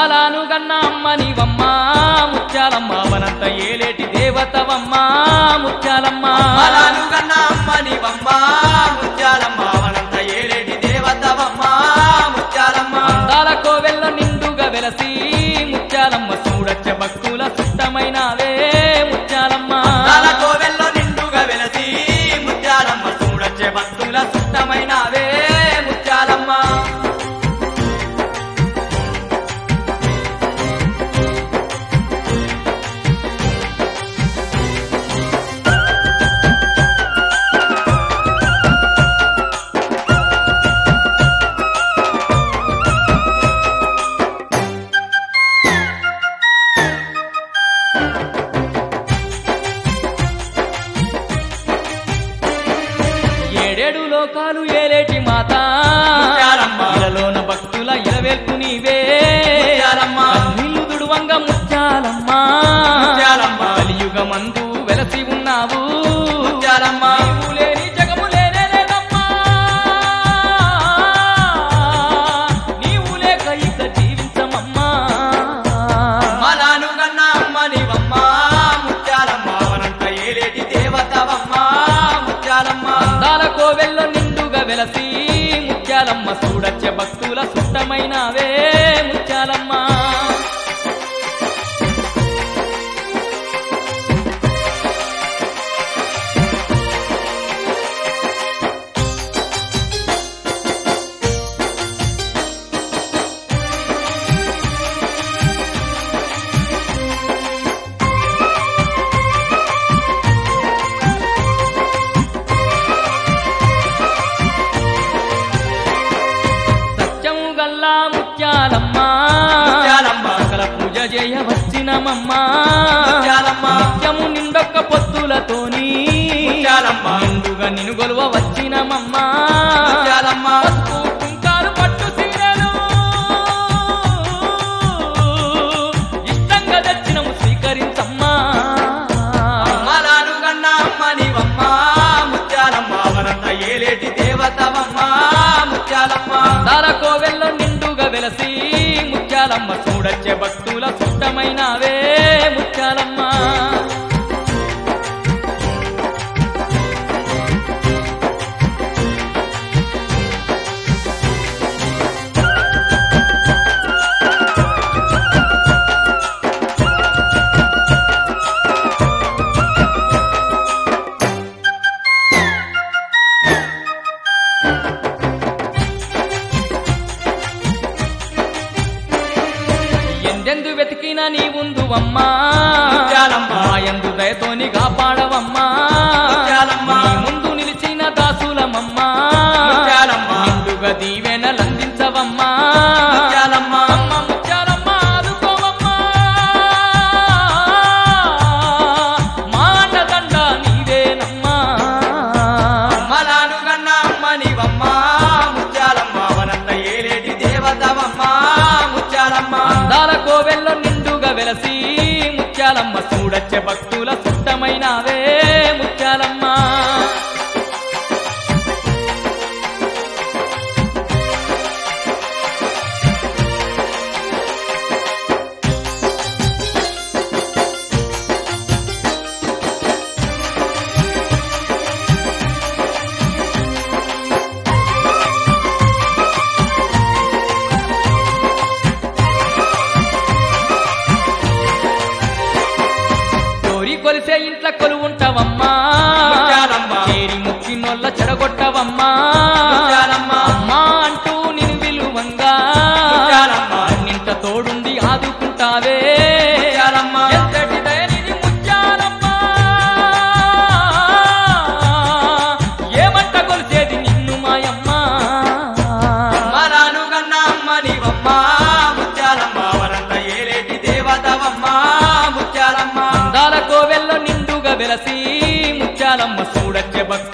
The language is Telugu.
అమ్మలాను గన్న అమ్మ నీవమ్మ ముత్యాలమ్మ వనంత ఏలేటి దేవతవమ్మ ముత్యాలమ్మ అమలాను కన్న అమ్మ నీవమ్మ ముత్యాలమ్మ వనంత ఏలేటి దేవతవమ్మ ముత్యాలమ్మ అందాల కోవెల్ల నిండుగా వెలసి ముత్యాలమ్మ చూడచ్చ భక్తుల సుష్టమైనవే ముత్యాలమ్మ తల కోవెల్లో నిండుగా వెలసి ముత్యాలమ్మ చూడచ్చే భక్తుల సుష్టమైనవే ముత్యాలమ్మ ఏడేడు లోకాలు ఏలేటి మాత ముత్యాలమ్మ. ఇలలోన భక్తుల ఇలవేల్పు నీవే ముత్యాలమ్మ. నీళ్లు దుడువంగ ముత్యాలమ్మ ముత్యాలమ్మ. కలియుగమందు వెలసి ఉన్నావు ముత్యాలమ్మ. నీవు లేని జగము లేనే లేదమ్మా నీవు లేక ఇక జీవించమమ్మా అమలాను కన్న అమ్మ నీవమ్మ ముత్యాలమ్మ వనంత ఏలేటి దేవతవమ్మ ముత్యాలమ్మ అందాల కోవెల్లో నిండుగా వెలసి ముత్యాలమ్మ చూడచ్చ భక్తుల సుట్టమైనవే ముత్యాలమ్మ సత్యము గల్లా ముత్యాలమ్మ ముత్యాలమ్మ. సకల పూజ చేయ వచ్చినమమ్మ ముత్యాలమ్మ. నిత్యము నిండొక్క పొత్తులతోని ముత్యాలమ్మ. నిండుగా నిన్ను గొలువ వచ్చినమమ్మ ముత్యాలమ్మ. పసుపు కుంకాలు పట్టు సీరలు ఇష్టంగా తెచ్చినము స్వీకరించమ్మా అమలాను కన్న అమ్మ నీవమ్మ ముత్యాలమ్మ వనంత ఏలేటి దేవతవమ్మ ముత్యాలమ్మ దార కోవెల్లో నిండుగా వెలసి ముత్యాలమ్మ చూడచ్చే భక్తుల సుష్టమైనవే ముత్యాలమ్మ ఎందెందు వెతికినా నీ ఉందు అమ్మా ముత్యాలమ్మ. ఎందు దయతోని కాపాడవమ్మా ముత్యాలమ్మ. నీ ముందు నిలిచిన దాసులమమ్మా ముత్యాలమ్మ. నిండుగా దీవెనలందించవమ్మా ముత్యాలమ్మ. అమ్మ ముత్యాలమ్మ ఆదుకోవమ్మా మాట దండ నీవేనమ్మా అమలాను కన్న అమ్మ నీవమ్మ ముత్యాలమ్మ వనంత ఏలేటి దేవతవమ్మ ముత్యాలమ్మ అందాల కోవెల్లో నిండుగా వెలసి ముత్యాలమ్మ చూడచ్చే భక్తుల సుట్టమైనవే ముత్యాలమ్మ కోరి కొలిసే ఇంట్ల కొలువుంటావమ్మా ముత్యాలమ్మ. చేరి ముక్కినోళ్ళ చెడగొట్టవమ్మా ముత్యాలమ్మ. అమ్మా అంటూ నిన్ను విలువంగా ముత్యాలమ్మ. నింట తోడుండి ఆదుకుంటావే ముత్యాలమ్మ. ఎంతటి దయనిధి ముత్యాలమ్మ ఏమంట కొలిసేది నిన్ను మాయమ్మ అమలాను కన్న అమ్మ నీవమ్మ ముత్యాలమ్మ వనంత ఏలేటి దేవతవమ్మ ముత్యాలమ్మ అందాల కోవెల్లో నిండుగా వెలసి ముత్యాలమ్మ చూడచ్చే భక్తుల